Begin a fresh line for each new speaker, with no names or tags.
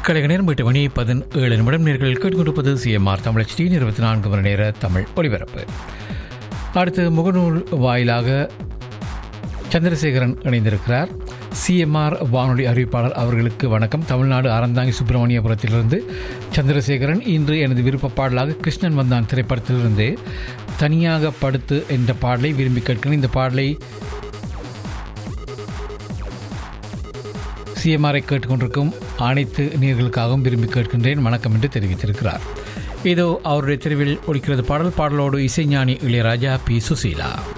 கலைக நேரம் எட்டு மணி பதினேழு நிமிடம் நேர்கள் கேட்டுக்கொண்டிருப்பது சிஎம்ஆர் தமிழ் டி இருபத்தி நான்கு மணி நேர தமிழ் ஒலிபரப்பு அடுத்து முகநூல் வாயிலாக சந்திரசேகரன் இணைந்திருக்கிறார் சிஎம்ஆர் வானொலி அறிவிப்பாளர் அவர்களுக்கு வணக்கம் தமிழ்நாடு அறந்தாங்கி சுப்பிரமணியபுரத்திலிருந்து சந்திரசேகரன் இன்று எனது விருப்ப பாடலாக கிருஷ்ணன் வந்தான் திரைப்படத்திலிருந்து தனியாக படுத்து என்ற பாடலை விரும்பி கேட்கிறேன் இந்த பாடலை சிஎம்ஆரை கேட்டுக்கொண்டிருக்கும் அனைத்து நேர்களுக்காகவும் விரும்பி கேட்கின்றேன் வணக்கம் என்று தெரிவித்திருக்கிறார் இதோ அவருடைய தெருவில் ஒலிக்கிறது பாடல் பாடலோடு இசைஞானி இளையராஜா பி சுசீலா